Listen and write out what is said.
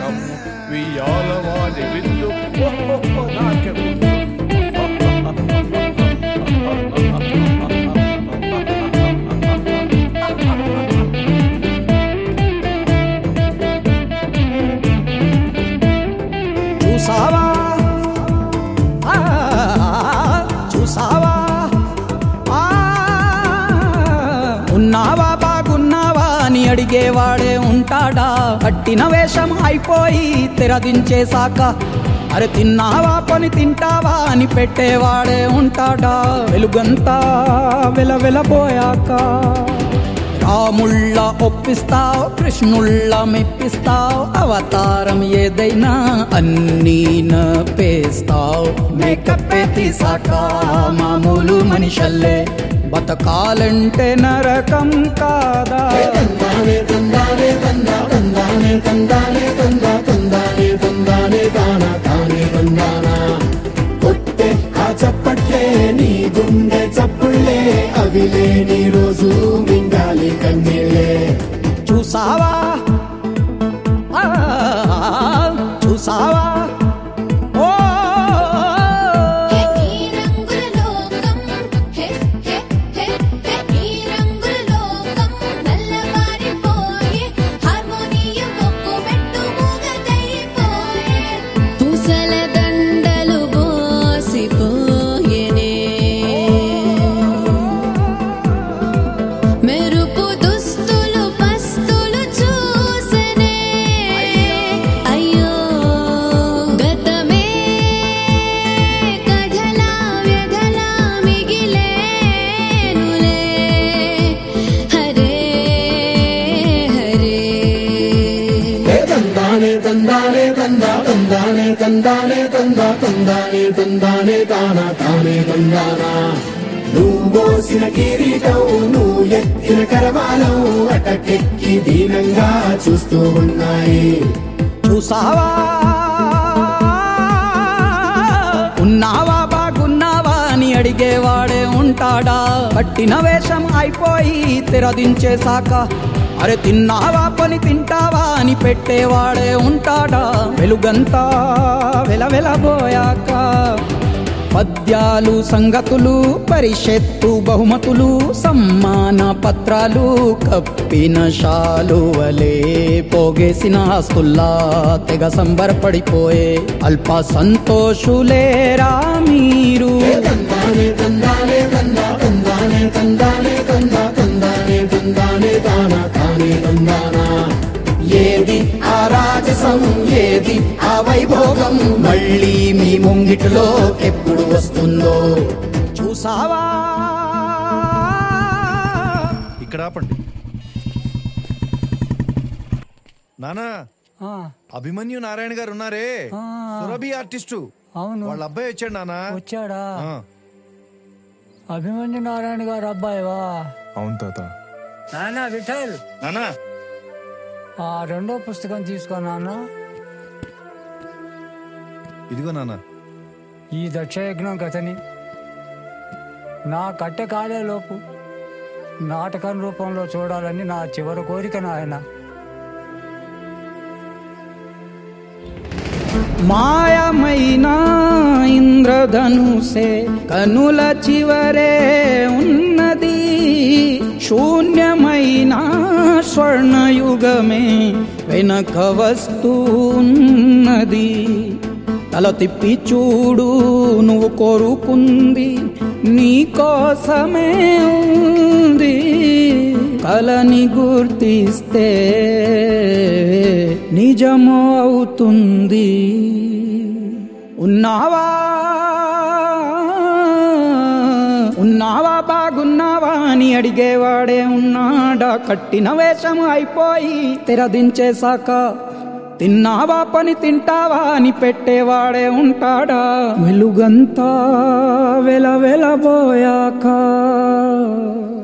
రాగం వియాలవాది విందు నాట్య చూసావా ఆ, చూసావా ఆ, ఉన్నావా బాగున్నావా అని అడిగేవాడే ఉంటాడా కట్టిన వేషం అయిపోయి తెరదించేశాక అరే తిన్నావా పని తింటావా అని పెట్టేవాడే ఉంటాడా వెలుగంతా వెలవెలబోయాక రాముళ్ళ ఒప్పిస్తావు కృష్ణుళ్ళ మెప్పిస్తావు అవతారం ఏదైనా అన్నీ నపేస్తావు మేకప్ తీసాక మామూలు మనిషల్లే బతకాలంటే నరకం కాదా తందానే తందానే తందా తందానే తందానే తందా తందానే తందానే తానా తానే తందానా కొట్టే ఆ చప్పట్లే నీ గుండె చప్పుళ్ళే అవి లేని రోజు మింగాలి కన్నీళ్ళే చూసావా ఆ, చూసావా ఓ ఈ రంగుల లోకం హే హే హే హే ఈ రంగుల లోకం నల్లబారిపోయే హార్మోనియం ఒక్కు మెట్టు మూగదైపోయే పూసల దండలు బోసిపోయేనే మెరుపు దుస్తులు పస్తులు చూసనే అయ్యో గతమే కథలా వ్యధలా మిగిలేనులే హరే హరే ఏ తందానే తందానే తందా తందానే తందానే తందా తందానే తందానే తానా తానే తందానా నువ్వు మోసిన కిరీటం నువ్వు ఎత్తిన కరవాలం అటకెక్కి దీనంగా చూస్తూ ఉన్నాయి చూసావా ఉన్నావా బాగున్నావా అని అడిగేవాడే ఉంటాడా పట్టిన వేషం అయిపోయి తెరదించేశాక అరే తిన్నావా పని తింటావా అని పెట్టేవాడే ఉంటాడా వెలుగంతా వెలవెలబోయాక పద్యాలు సంగతులు పరిషత్తు బహుమతులు సమ్మాన పత్రాలు కప్పిన శాలువలే పోగేసిన ఆస్తుల్లా తెగ సంబరపడిపోయే అల్ప సంతోషులేరా మీరు తందానే తందానే తందా తందానే తందానే తందా తందానే తందానే తానా తానే తందానా ఏది ఆ రాజసం ఏది ఆ వైభోగం మళ్ళీ మీ ముంగిటిలో ఎప్పుడు వస్తుందో చూసావా ఇక్కడ ఆపండి నానా ఆ, అభిమన్యు నారాయణ గారు ఉన్నారే ఆ. సురభి ఆర్టిస్టు అవును వాళ్ళ అబ్బాయి వచ్చాడు నానా వచ్చాడా ఆ, అభిమన్యు నారాయణ గారు అబ్బాయివా అవును తాత నాన్న విఠల్ నానా ఆ రెండో పుస్తకం తీసుకున్నాను ఇదిగో నానా ఈ దక్షయజ్ఞం కథని నా కట్టె కాలే లోపు నాటకం రూపంలో చూడాలని నా చివరి కోరిక నాయన మాయమైన ఇంద్రధనుసే కనుల చివరే ఉన్నది శూన్యమైన స్వర్ణయుగమే వెనక వస్తూ ఉన్నది తల తిప్పి చూడు నువ్వు కోరుకుంది నీ కోసమే ఉంది కలని గుర్తిస్తే నిజమో అవుతుంది ఉన్నావా ఉన్నావా బాగున్నావా అని అడిగేవాడే ఉన్నాడా కట్టిన వేషం అయిపోయి తెరదించేశాక తిన్నావా పని తింటావా అని పెట్టేవాడే ఉంటాడా వెలుగంతా వెల వెలబోయాక